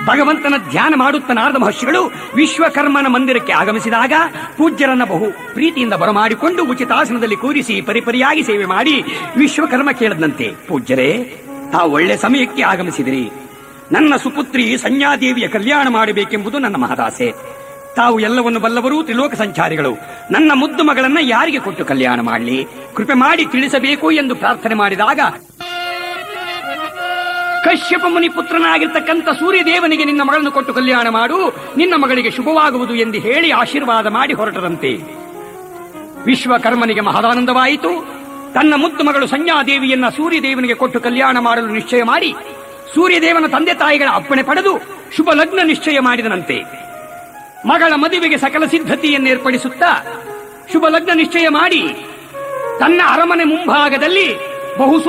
ಭಗವಂತನ ಧ್ಯಾನ ಮಾಡುತ್ತ ನಾರದ ಮಹರ್ಷಿಗಳು ವಿಶ್ವಕರ್ಮನ ಮಂದಿರಕ್ಕೆ ಆಗಮಿಸಿದಾಗ ಪೂಜ್ಯರನ್ನ ಬಹು ಪ್ರೀತಿಯಿಂದ ಬರಮಾಡಿಕೊಂಡು ಉಚಿತಾಸನದಲ್ಲಿ ಕೂರಿಸಿ ಪರಿಪರಿಯಾಗಿ ಸೇವೆ ಮಾಡಿ ವಿಶ್ವಕರ್ಮ ಕೇಳದಂತೆ ಪೂಜ್ಯರೇ ತಾವು ಒಳ್ಳೆ ಸಮಯಕ್ಕೆ ಆಗಮಿಸಿದಿರಿ ನನ್ನ ಸುಪುತ್ರಿ ಸಂಜ್ಞಾದೇವಿಯ ಕಲ್ಯಾಣ ಮಾಡಬೇಕೆಂಬುದು ನನ್ನ ಮಹದಾಸೆ ತಾವು ಎಲ್ಲವನ್ನು ಬಲ್ಲವರು ತ್ರಿಲೋಕ ಸಂಚಾರಿಗಳು ನನ್ನ ಮುದ್ದು ಮಗಳನ್ನ ಯಾರಿಗೆ ಕೊಟ್ಟು ಕಲ್ಯಾಣ ಮಾಡಲಿ ಕೃಪೆ ಮಾಡಿ ತಿಳಿಸಬೇಕು ಎಂದು ಪ್ರಾರ್ಥನೆ ಮಾಡಿದಾಗ ಕಶ್ಯಪ ಮುನಿ ಪುತ್ರನಾಗಿರ್ತಕ್ಕಂಥ ಸೂರ್ಯದೇವನಿಗೆ ನಿನ್ನ ಮಗಳನ್ನು ಕೊಟ್ಟು ಕಲ್ಯಾಣ ಮಾಡು ನಿನ್ನ ಮಗಳಿಗೆ ಶುಭವಾಗುವುದು ಎಂದು ಹೇಳಿ ಆಶೀರ್ವಾದ ಮಾಡಿ ಹೊರಟರಂತೆ ವಿಶ್ವಕರ್ಮನಿಗೆ ಮಹದಾನಂದವಾಯಿತು ತನ್ನ ಮುದ್ದು ಮಗಳು ಸಂಜ್ಞಾದೇವಿಯನ್ನ ಸೂರ್ಯದೇವನಿಗೆ ಕೊಟ್ಟು ಕಲ್ಯಾಣ ಮಾಡಲು ನಿಶ್ಚಯ ಮಾಡಿ ಸೂರ್ಯದೇವನ ತಂದೆ ತಾಯಿಗಳ ಅಪ್ಪಣೆ ಪಡೆದು ಶುಭ ಲಗ್ನ ನಿಶ್ಚಯ ಮಾಡಿದನಂತೆ ಮಗಳ ಮದುವೆಗೆ ಸಕಲ ಸಿದ್ಧತೆಯನ್ನು ಏರ್ಪಡಿಸುತ್ತಾ ಶುಭ ಲಗ್ನ ನಿಶ್ಚಯ ಮಾಡಿ ತನ್ನ ಅರಮನೆ ಮುಂಭಾಗದಲ್ಲಿ ಬಹು